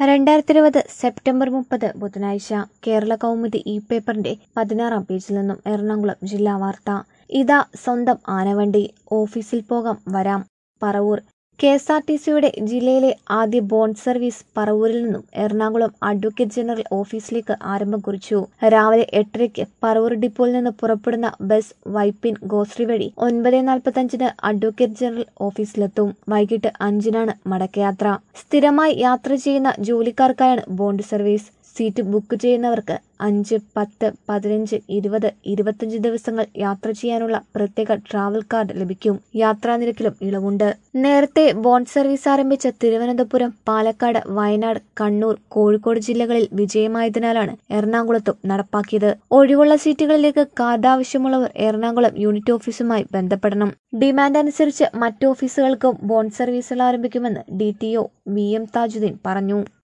രണ്ടായിരത്തി ഇരുപത് സെപ്റ്റംബർ മുപ്പത് ബുധനാഴ്ച കേരള കൗമുദി ഇ പേപ്പറിന്റെ പതിനാറാം പേജിൽ നിന്നും എറണാകുളം ജില്ലാ വാർത്ത ഇതാ സ്വന്തം ആനവണ്ടി ഓഫീസിൽ പോകാം വരാം Paravur K S R T സിയുടെ ജില്ലയിലെ ആദ്യ ബോണ്ട് സർവീസ് പറവൂരിൽ നിന്നും എറണാകുളം അഡ്വക്കേറ്റ് ജനറൽ ഓഫീസിലേക്ക് ആരംഭം കുറിച്ചു രാവിലെ എട്ടരയ്ക്ക് പറവൂർ ഡിപ്പോയിൽ നിന്ന് പുറപ്പെടുന്ന ബസ് വൈപ്പിൻ ഗോശ്രീ വഴി ഒൻപത് നാൽപ്പത്തഞ്ചിന് അഡ്വക്കേറ്റ് ജനറൽ ഓഫീസിലെത്തും വൈകിട്ട് അഞ്ചിനാണ് മടക്കയാത്ര സ്ഥിരമായി യാത്ര ചെയ്യുന്ന ജോലിക്കാർക്കായാണ് ബോണ്ട് സർവീസ് സീറ്റ് ബുക്ക് ചെയ്യുന്നവർക്ക് അഞ്ച് പത്ത് പതിനഞ്ച് ഇരുപത് ഇരുപത്തഞ്ച് ദിവസങ്ങൾ യാത്ര ചെയ്യാനുള്ള പ്രത്യേക ട്രാവൽ കാർഡ് ലഭിക്കും യാത്രാ നിരക്കിലും ഇളവുണ്ട് നേരത്തെ ബോണ്ട് സർവീസ് ആരംഭിച്ച തിരുവനന്തപുരം പാലക്കാട് വയനാട് കണ്ണൂർ കോഴിക്കോട് ജില്ലകളിൽ വിജയമായതിനാലാണ് എറണാകുളത്തും നടപ്പാക്കിയത് ഒഴിവുള്ള സീറ്റുകളിലേക്ക് കാർഡ് ആവശ്യമുള്ളവർ എറണാകുളം യൂണിറ്റ് ഓഫീസുമായി ബന്ധപ്പെടണം ഡിമാൻഡ് അനുസരിച്ച് മറ്റു ഓഫീസുകൾക്കും ബോണ്ട് സർവീസുകൾ ആരംഭിക്കുമെന്ന് D T O V M Thajudheen പറഞ്ഞു